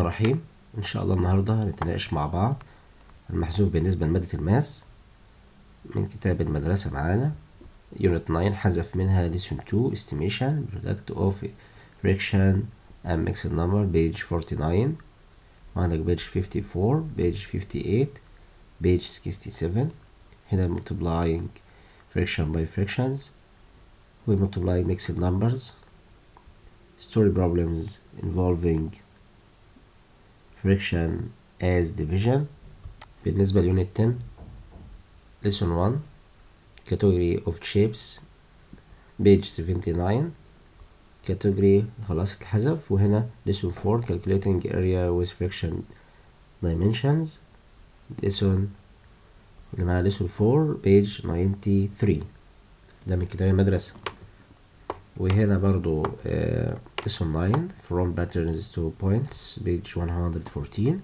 الرحيم ان شاء الله النهارده هنتناقش مع بعض المحذوف بالنسبه لماده الماس من كتاب المدرسه معانا يونت 9 حذف منها lesson 2 estimation product of fraction and mixed number page 49 وعندك page 54 page 58 page 67 هنا multiplying fraction by fractions و multiplying mixed numbers story problems involving fraction as division بالنسبة ليونت 10 lesson 1 category of shapes page 79 category خلاص اتحذف وهنا lesson 4 calculating area with fraction dimensions lesson اللي معاه lesson 4 page 93 ده من كتاب المدرسة وهنا برضو uh, lesson 9 from patterns to points page 114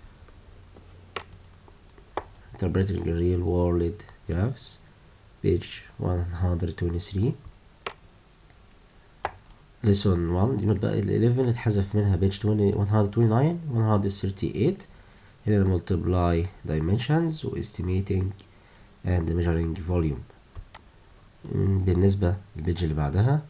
interpreting real world graphs page 123 lesson 1 دي بقى ال 11 اتحذف منها page 20 129 138 هنا multiply dimensions و estimating and measuring volume بالنسبة للبيج اللي بعدها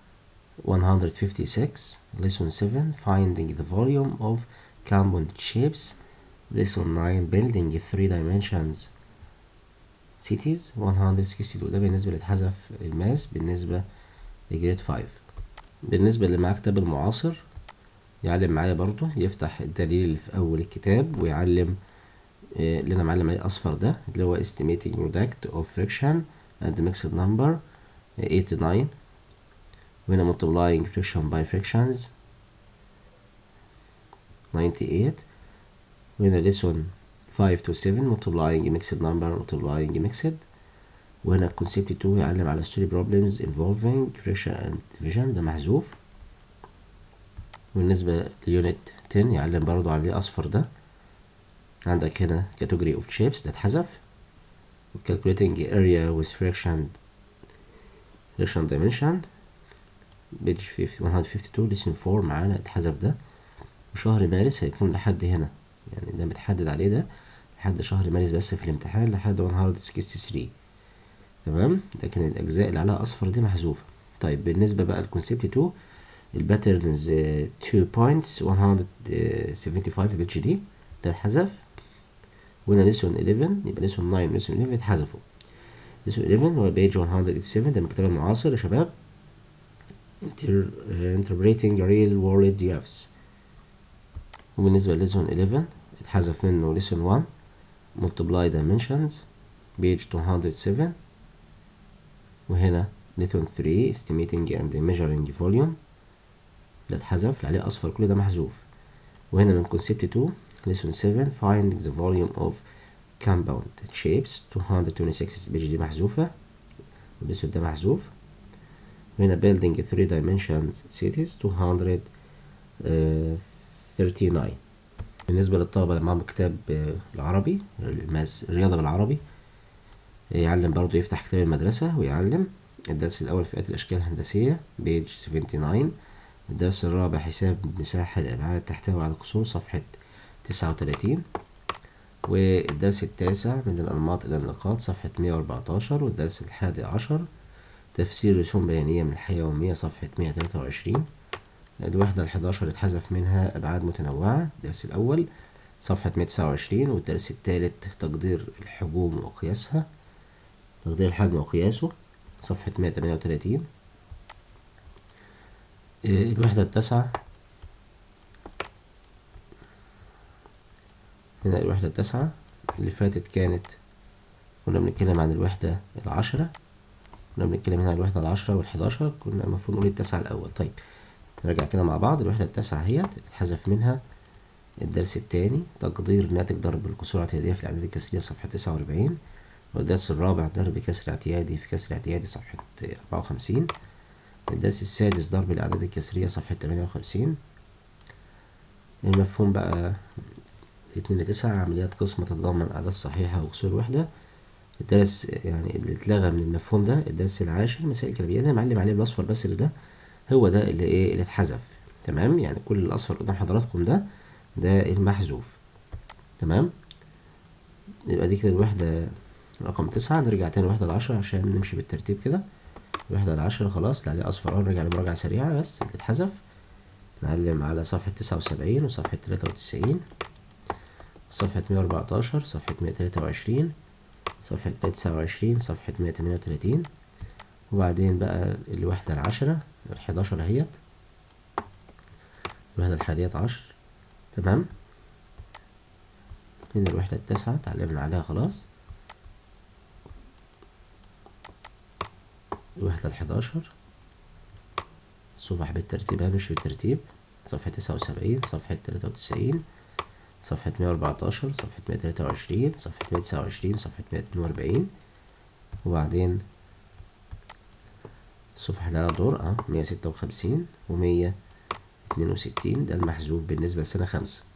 156 lesson 7 finding the volume of compound shapes lesson 9 building three dimensions cities 162 ده بالنسبة اللي اتحذف الماس بالنسبة لجريد 5 بالنسبة اللي معاه كتاب المعاصر يعلم معايا برضو يفتح الدليل اللي في أول الكتاب ويعلم اللي أنا معلم عليه أصفر ده اللي هو estimating product of friction and mixed number 89 وهنا multiplying friction by fractions 98 وهنا lesson 5 to 7 multiplying mixed number multiplying mixed وهنا concept 2 يعلم على story problems involving friction and division ده محذوف بالنسبة ليونت 10 يعلم برضو عليه أصفر ده عندك هنا category of shapes ده اتحذف calculating area with fraction fraction dimension page 152 lesson 4 معانا اتحذف ده وشهر مارس هيكون لحد هنا يعني ده متحدد عليه ده لحد شهر مارس بس في الامتحان لحد 163 تمام لكن الأجزاء اللي عليها أصفر دي محذوفة طيب بالنسبة بقى لكونسيبت 2 الباترنز 2 بوينتس 175 بيتش دي ده اتحذف وهنا ليسون 11 يبقى ليسون 9 وليسون 11 اتحذفوا ليسون 11 هو بيج 187 ده من الكتاب المعاصر يا شباب Inter, uh, interpreting real world graphs وبالنسبة لليسون 11 اتحذف منه ليسون 1 multiply dimensions page 207 وهنا ليسون 3 estimating and measuring volume ده اتحذف اللي عليه أصفر كل ده محذوف وهنا من concept 2 lesson 7 finding the volume of compound shapes 226 بيج دي محذوفة والليسون ده محذوف وهنا building 3 dimensions cities 239 بالنسبة للطلبة اللي معاهم كتاب العربي الماس الرياضة بالعربي يعلم برضو يفتح كتاب المدرسة ويعلم الدرس الأول فئة الأشكال الهندسية بيج 79 الدرس الرابع حساب مساحة الأبعاد تحتوي على كسور صفحة تسعة وتلاتين والدرس التاسع من الأنماط إلى النقاط صفحة مية وأربعتاشر والدرس الحادي عشر تفسير رسوم بيانية من الحياة اليومية صفحة مية تلاتة وعشرين الوحدة الحداشر اتحذف منها أبعاد متنوعة الدرس الأول صفحة مية تسعة وعشرين والدرس التالت تقدير الحجوم وقياسها تقدير الحجم وقياسه صفحة مية تمانية وتلاتين الوحدة التاسعة هنا الوحدة التاسعة اللي فاتت كانت كنا بنتكلم عن الوحدة العشرة كنا بنتكلم هنا عن الوحدة العشرة والحداشر كنا المفروض نقول التاسعة الأول طيب نرجع كده مع بعض الوحدة التاسعة اهيت اتحذف منها الدرس التاني تقدير ناتج ضرب الكسور الاعتيادية في الأعداد الكسرية صفحة تسعة وأربعين والدرس الرابع ضرب كسر اعتيادي في كسر اعتيادي صفحة أربعة وخمسين الدرس السادس ضرب الأعداد الكسرية صفحة تمانية وخمسين المفهوم بقى اتنين لتسعة عمليات قسمة تتضمن أعداد صحيحة وكسور وحدة الدرس يعني اللي اتلغى من المفهوم ده الدرس العاشر مسائل كلامية أنا معلم عليه بالأصفر بس اللي ده هو ده اللي إيه اللي اتحذف تمام يعني كل الأصفر قدام حضراتكم ده ده المحذوف تمام يبقى دي كده الوحدة رقم تسعة نرجع تاني الوحدة العشرة عشان نمشي بالترتيب كده الوحدة العشرة خلاص اللي عليه أصفر أهو نرجع لمراجعة سريعة بس اللي اتحذف نعلم على صفحة تسعة وسبعين وصفحة تلاتة وتسعين صفحة مية وأربعتاشر صفحة مية تلاتة وعشرين صفحة مية تسعة وعشرين صفحة مية تمانية وتلاتين وبعدين بقى الوحدة العشرة الحداشر اهيت الوحدة الحادية عشر تمام هنا الوحدة التاسعة اتعلمنا عليها خلاص الوحدة الحداشر صفح بالترتيب مش بالترتيب صفحة تسعة وسبعين صفحة تلاتة وتسعين صفحة مية وأربعتاشر صفحة مية تلاتة وعشرين صفحة مية تسعة وعشرين صفحة مية اتنين وأربعين وبعدين الصفحة اللي على دور اه مية ستة وخمسين ومية اتنين وستين ده المحذوف بالنسبة لسنة خمسة